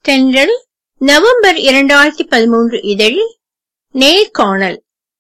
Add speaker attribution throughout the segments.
Speaker 1: தென்றல் நவம்பர் இரண்டாயிரத்தி பதிமூன்று இதழில் நேர்காணல்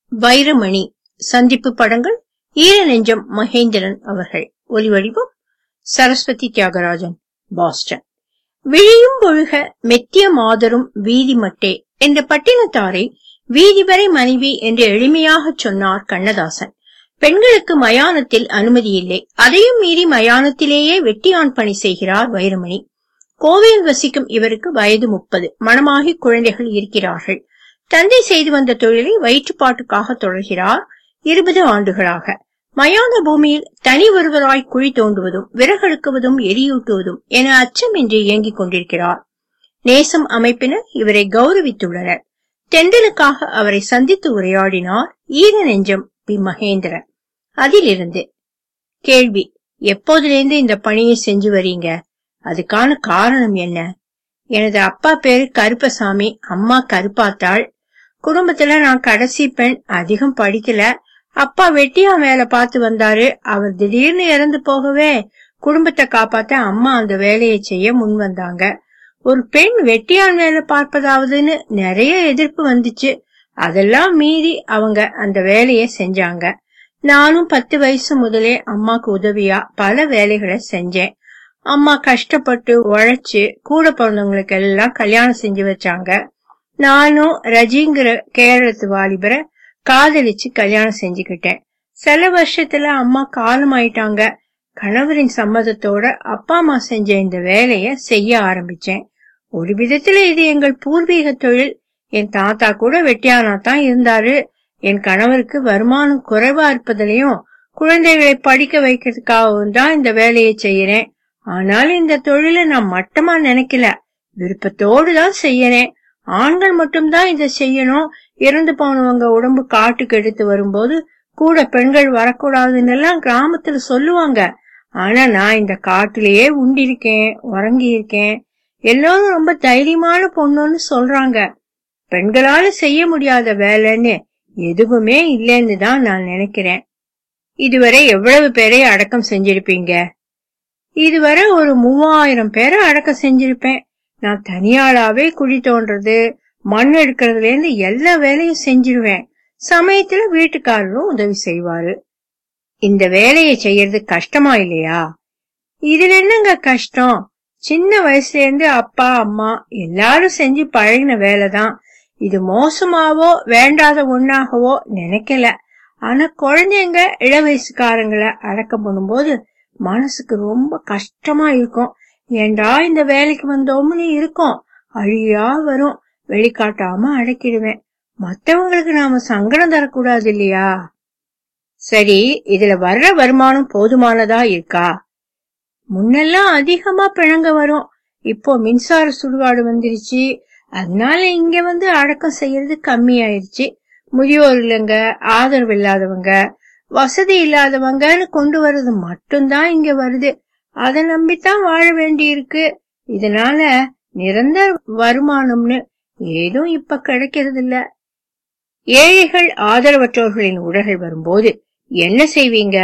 Speaker 1: வைரமணி சந்திப்பு படங்கள் ஈர நெஞ்சம் மகேந்திரன் அவர்கள் ஒலிவடிவம் சரஸ்வதி தியாகராஜன் பாஸ்டன் விழியும் ஒழுக மெத்திய மாதரும் வீதி மட்டே என்ற பட்டினத்தாரை வீதி வரை மனைவி என்று எளிமையாகச் சொன்னார் கண்ணதாசன் பெண்களுக்கு மயானத்தில் அனுமதி இல்லை அதையும் மீறி மயானத்திலேயே வெட்டியான் பணி செய்கிறார் வைரமணி கோவையில் வசிக்கும் இவருக்கு வயது முப்பது மணமாகி குழந்தைகள் இருக்கிறார்கள் தந்தை செய்து வந்த தொழிலை வயிற்றுப்பாட்டுக்காக தொடர்கிறார் இருபது ஆண்டுகளாக மயான பூமியில் தனி ஒருவராய் குழி தோண்டுவதும் விறகெடுக்குவதும் எரியூட்டுவதும் என அச்சமின்றி இயங்கிக் கொண்டிருக்கிறார் நேசம் அமைப்பினர் இவரை கௌரவித்துள்ளனர் தென்றலுக்காக அவரை சந்தித்து உரையாடினார் ஈர நெஞ்சம் பி மகேந்திரன் அதிலிருந்து கேள்வி எப்போதிலிருந்து இந்த பணியை செஞ்சு வரீங்க அதுக்கான காரணம் என்ன எனது அப்பா பேரு கருப்பசாமி அம்மா கருப்பாத்தாள் குடும்பத்துல நான் கடைசி பெண் அதிகம் படிக்கல அப்பா வெட்டியா வேலை பார்த்து வந்தாரு அவர் திடீர்னு இறந்து போகவே குடும்பத்தை காப்பாத்த அம்மா அந்த வேலையை செய்ய முன் வந்தாங்க ஒரு பெண் வெட்டியான் வேலை பார்ப்பதாவதுன்னு நிறைய எதிர்ப்பு வந்துச்சு அதெல்லாம் மீறி அவங்க அந்த வேலையை செஞ்சாங்க நானும் பத்து வயசு முதலே அம்மாக்கு உதவியா பல வேலைகளை செஞ்சேன் அம்மா கஷ்டப்பட்டு உழைச்சு கூட பிறந்தவங்களுக்கு எல்லாம் கல்யாணம் செஞ்சு வச்சாங்க நானும் ரஜிங்கிற கேரளத்து வாலிபரை காதலிச்சு கல்யாணம் செஞ்சுக்கிட்டேன் சில வருஷத்துல அம்மா காலம் ஆயிட்டாங்க கணவரின் சம்மதத்தோட அப்பா அம்மா செஞ்ச இந்த வேலைய செய்ய ஆரம்பிச்சேன் ஒரு விதத்துல இது எங்கள் பூர்வீக தொழில் என் தாத்தா கூட வெட்டியானா தான் இருந்தாரு என் கணவருக்கு வருமானம் குறைவா இருப்பதிலையும் குழந்தைகளை படிக்க வைக்கிறதுக்காகவும் தான் இந்த வேலையை செய்யறேன் ஆனாலும் இந்த தொழிலை நான் மட்டமா நினைக்கல விருப்பத்தோடு தான் செய்யறேன் ஆண்கள் மட்டும்தான் இதை செய்யணும் இறந்து போனவங்க உடம்பு காட்டுக்கு எடுத்து வரும்போது கூட பெண்கள் வரக்கூடாதுன்னு எல்லாம் கிராமத்துல சொல்லுவாங்க ஆனா நான் இந்த காட்டுலயே உண்டிருக்கேன் உறங்கி இருக்கேன் எல்லாரும் ரொம்ப தைரியமான பொண்ணுன்னு சொல்றாங்க பெண்களால செய்ய முடியாத வேலைன்னு எதுவுமே இல்லைன்னு தான் நான் நினைக்கிறேன் இதுவரை எவ்வளவு பேரை அடக்கம் செஞ்சிருப்பீங்க இதுவரை ஒரு மூவாயிரம் பேரை அடக்கம் செஞ்சிருப்பேன் நான் தனியாளாவே குழி தோன்றது மண் எடுக்கிறதுல இருந்து எல்லா வேலையும் செஞ்சிருவேன் சமயத்துல வீட்டுக்காரரும் உதவி செய்வாரு இந்த வேலையை செய்யறது கஷ்டமா இல்லையா இதுல என்னங்க கஷ்டம் சின்ன வயசுல இருந்து அப்பா அம்மா எல்லாரும் செஞ்சு பழகின வேலைதான் இது மோசமாவோ வேண்டாத ஒண்ணாகவோ நினைக்கல ஆனா குழந்தைங்க இள வயசுக்காரங்களை அடக்கம் பண்ணும்போது மனசுக்கு ரொம்ப கஷ்டமா இருக்கும் ஏண்டா இந்த வேலைக்கு வந்தோம்னு இருக்கும் அழியா வரும் வெளிக்காட்டாம அடக்கிடுவேன் மத்தவங்களுக்கு நாம சங்கடம் தரக்கூடாது இல்லையா சரி இதுல வர்ற வருமானம் போதுமானதா இருக்கா முன்னெல்லாம் அதிகமா பிழங்க வரும் இப்போ மின்சார சுடுகாடு வந்துருச்சு அதனால இங்க வந்து அடக்கம் செய்யறது கம்மி ஆயிருச்சு முதியோர் இல்லைங்க ஆதரவு இல்லாதவங்க வசதி இல்லாதவங்கன்னு கொண்டு வர்றது மட்டும்தான் இங்க வருது அதை நம்பித்தான் வாழ வேண்டி இருக்கு இதனால நிரந்தர வருமானம்னு ஏதும் இப்ப கிடைக்கிறது இல்ல ஏழைகள் ஆதரவற்றோர்களின் உடல்கள் வரும்போது என்ன செய்வீங்க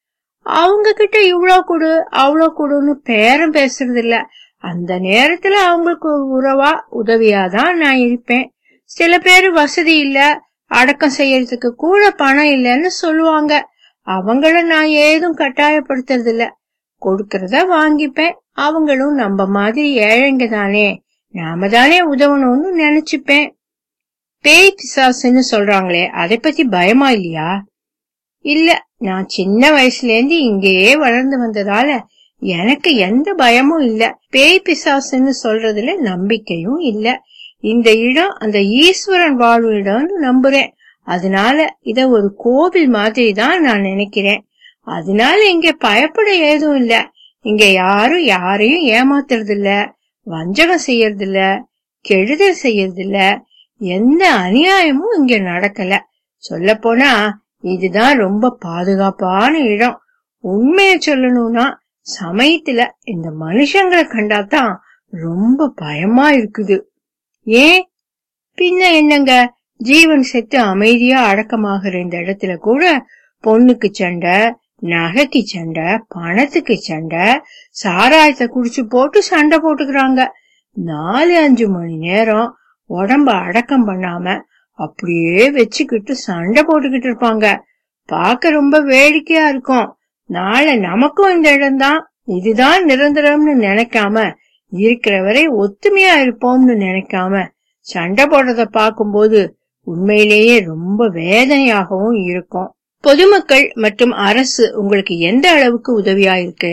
Speaker 1: அவங்க கிட்ட இவ்ளோ கொடு அவ்வளோ கொடுன்னு பேரம் பேசுறது இல்ல அந்த நேரத்துல அவங்களுக்கு ஒரு உறவா உதவியாதான் நான் இருப்பேன் சில பேர் வசதி இல்ல அடக்கம் செய்யறதுக்கு கூட பணம் இல்லைன்னு சொல்லுவாங்க அவங்கள நான் ஏதும் கட்டாயப்படுத்துறது இல்ல கொடுக்கறத வாங்கிப்பேன் அவங்களும் நம்ம மாதிரி ஏழைங்க தானே நாம தானே உதவணும்னு நினைச்சுப்பேன் பேய் பிசாசுன்னு சொல்றாங்களே அதை பத்தி பயமா இல்லையா இல்ல நான் சின்ன வயசுல இருந்து இங்கேயே வளர்ந்து வந்ததால எனக்கு எந்த பயமும் இல்ல பேய் பிசாசுன்னு சொல்றதுல நம்பிக்கையும் இல்ல இந்த இடம் அந்த ஈஸ்வரன் வாழ்வு இடம்னு நம்புறேன் அதனால இத ஒரு கோவில் மாதிரி தான் நான் நினைக்கிறேன் அதனால இங்க பயப்பட ஏதும் இல்ல இங்க யாரும் யாரையும் ஏமாத்துறது இல்ல வஞ்சகம் செய்யறது இல்ல கெடுதல் செய்யறது இல்ல எந்த அநியாயமும் இங்க நடக்கல சொல்ல போனா இதுதான் ரொம்ப பாதுகாப்பான இடம் உண்மைய சொல்லணும்னா சமயத்துல இந்த மனுஷங்களை கண்டாதான் ரொம்ப பயமா இருக்குது ஏன் பின்ன என்னங்க ஜீவன் செத்து அமைதியா அடக்கமாகிற இந்த இடத்துல கூட பொண்ணுக்கு சண்டை நகைக்கு சண்டை பணத்துக்கு சண்டை சாராயத்தை குடிச்சு போட்டு சண்டை போட்டுக்கிறாங்க நாலு அஞ்சு மணி நேரம் உடம்ப அடக்கம் பண்ணாம அப்படியே வச்சுக்கிட்டு சண்டை போட்டுக்கிட்டு இருப்பாங்க பார்க்க ரொம்ப வேடிக்கையா இருக்கும் நாளை நமக்கும் இந்த இடம்தான் இதுதான் நிரந்தரம்னு நினைக்காம இருக்கிற வரை ஒத்துமையா இருப்போம்னு நினைக்காம சண்டை போடுறத பார்க்கும்போது உண்மையிலேயே ரொம்ப வேதனையாகவும் இருக்கும் பொதுமக்கள் மற்றும் அரசு உங்களுக்கு எந்த அளவுக்கு உதவியா இருக்கு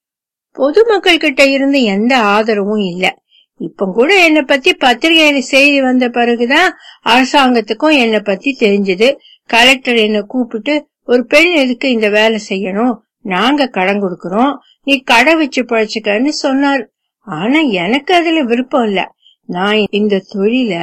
Speaker 1: பொதுமக்கள் கிட்ட இருந்து எந்த ஆதரவும் இல்ல இப்ப கூட என்னை பத்தி பத்திரிகையில செய்தி வந்த பிறகுதான் அரசாங்கத்துக்கும் என்னை பத்தி தெரிஞ்சது கலெக்டர் என்ன கூப்பிட்டு ஒரு பெண் எதுக்கு இந்த வேலை செய்யணும் நாங்க கடன் கொடுக்கறோம் நீ கடை வச்சு பழச்சுக்கன்னு சொன்னார் ஆனா எனக்கு அதுல விருப்பம் இல்ல நான் இந்த தொழில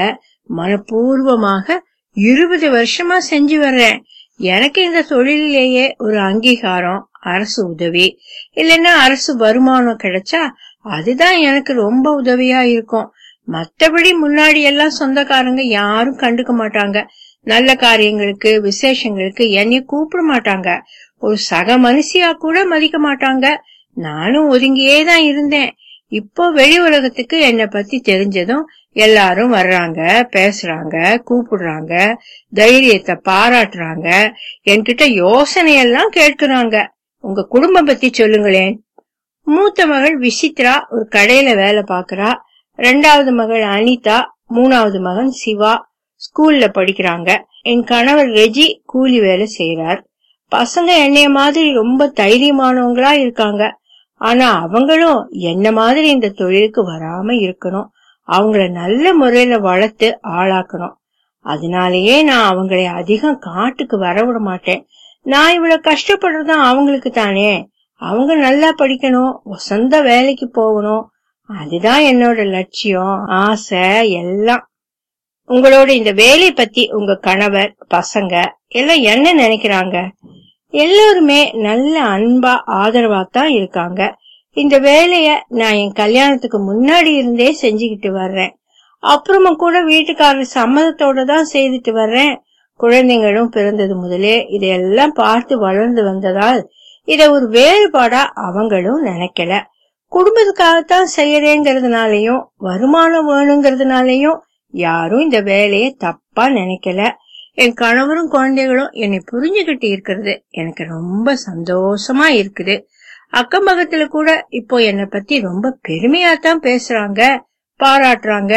Speaker 1: மனப்பூர்வமாக இருபது வருஷமா செஞ்சு வர்றேன் எனக்கு இந்த தொழிலிலேயே ஒரு அங்கீகாரம் அரசு உதவி இல்லைன்னா அரசு வருமானம் கிடைச்சா அதுதான் எனக்கு ரொம்ப உதவியா இருக்கும் மத்தபடி முன்னாடி எல்லாம் சொந்தக்காரங்க யாரும் கண்டுக்க மாட்டாங்க நல்ல காரியங்களுக்கு விசேஷங்களுக்கு என்னை கூப்பிட மாட்டாங்க ஒரு சக மனுஷியா கூட மதிக்க மாட்டாங்க நானும் ஒதுங்கியே தான் இருந்தேன் இப்போ வெளி உலகத்துக்கு என்னை பத்தி தெரிஞ்சதும் எல்லாரும் வர்றாங்க பேசுறாங்க கூப்பிடுறாங்க தைரியத்தை பாராட்டுறாங்க என்கிட்ட யோசனையெல்லாம் கேட்கிறாங்க உங்க குடும்பம் பத்தி சொல்லுங்களேன் மூத்த மகள் விசித்ரா ஒரு கடையில வேலை பாக்குறா ரெண்டாவது மகள் அனிதா மூணாவது மகன் சிவா ஸ்கூல்ல படிக்கிறாங்க என் கணவர் ரெஜி கூலி வேலை செய்யறார் பசங்க என்னைய மாதிரி ரொம்ப தைரியமானவங்களா இருக்காங்க ஆனா அவங்களும் என்ன மாதிரி இந்த தொழிலுக்கு வராம இருக்கணும் அவங்கள நல்ல முறையில வளர்த்து ஆளாக்கணும் அதனாலயே நான் அவங்களை அதிகம் காட்டுக்கு வர விட மாட்டேன் நான் இவ்வளவு கஷ்டப்படுறதும் அவங்களுக்கு தானே அவங்க நல்லா படிக்கணும் சொந்த வேலைக்கு போகணும் அதுதான் என்னோட லட்சியம் ஆசை எல்லாம் உங்களோட இந்த வேலை பத்தி உங்க கணவர் பசங்க எல்லாம் என்ன நினைக்கிறாங்க எல்லோருமே நல்ல அன்பா ஆதரவா தான் இருக்காங்க இந்த வேலைய நான் என் கல்யாணத்துக்கு முன்னாடி இருந்தே செஞ்சுக்கிட்டு வர்றேன் அப்புறமா கூட வீட்டுக்காரர் சம்மதத்தோட தான் செய்துட்டு வர்றேன் குழந்தைங்களும் பிறந்தது முதலே இதையெல்லாம் பார்த்து வளர்ந்து வந்ததால் இத ஒரு வேறுபாடா அவங்களும் நினைக்கல குடும்பத்துக்காகத்தான் செய்யறேங்கிறதுனாலயும் வருமானம் வேணுங்கிறதுனாலயும் யாரும் இந்த வேலையை தப்பா நினைக்கல என் கணவரும் குழந்தைகளும் என்னை புரிஞ்சுகிட்டு இருக்கிறது எனக்கு ரொம்ப சந்தோஷமா இருக்குது அக்கம் பக்கத்துல கூட இப்போ என்னை பத்தி ரொம்ப பெருமையா தான் பேசுறாங்க பாராட்டுறாங்க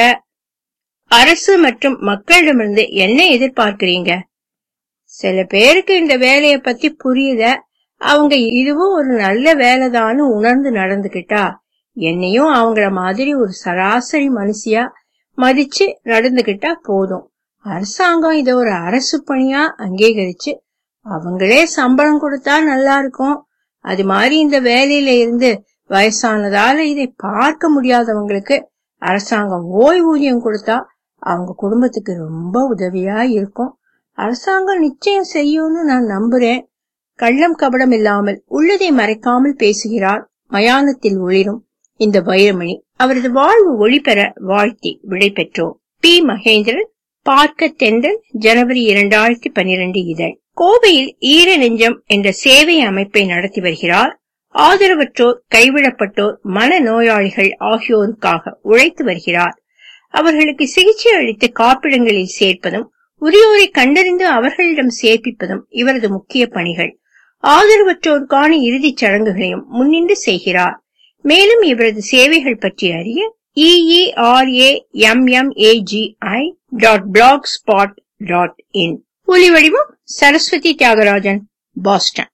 Speaker 1: அரசு மற்றும் மக்களிடமிருந்து என்ன எதிர்பார்க்கிறீங்க சில பேருக்கு இந்த வேலைய பத்தி புரியல அவங்க இதுவும் ஒரு நல்ல வேலைதான்னு உணர்ந்து நடந்துகிட்டா என்னையும் அவங்கள மாதிரி ஒரு சராசரி மனுஷியா மதிச்சு நடந்துகிட்டா போதும் அரசாங்கம் இத ஒரு அரசு பணியா அங்கீகரிச்சு அவங்களே சம்பளம் கொடுத்தா நல்லா இருக்கும் அது மாதிரி இந்த வேலையில இருந்து வயசானதால இதை பார்க்க முடியாதவங்களுக்கு அரசாங்கம் ஓய்வூதியம் கொடுத்தா அவங்க குடும்பத்துக்கு ரொம்ப உதவியா இருக்கும் அரசாங்கம் நிச்சயம் செய்யும்னு நான் நம்புறேன் கள்ளம் கபடம் இல்லாமல் உள்ளதை மறைக்காமல் பேசுகிறார் மயானத்தில் ஒளிரும் இந்த வைரமணி அவரது வாழ்வு ஒளிபெற வாழ்த்தி விடை பெற்றோர் பி மகேந்திரன் பார்க்க தென்றல் ஜனவரி இரண்டாயிரத்தி பனிரெண்டு இதழ் கோவையில் ஈர நெஞ்சம் என்ற சேவை அமைப்பை நடத்தி வருகிறார் ஆதரவற்றோர் கைவிடப்பட்டோர் மன நோயாளிகள் ஆகியோருக்காக உழைத்து வருகிறார் அவர்களுக்கு சிகிச்சை அளித்து காப்பிடங்களில் சேர்ப்பதும் உரியோரை கண்டறிந்து அவர்களிடம் சேர்ப்பிப்பதும் இவரது முக்கிய பணிகள் ஆதரவற்றோருக்கான இறுதிச் சடங்குகளையும் முன்னின்று செய்கிறார் மேலும் இவரது சேவைகள் பற்றி அறிய EERAMMAGI dot blog spot dot in ஒலி வடிவம் சரஸ்வதி தியாகராஜன் பாஸ்டன்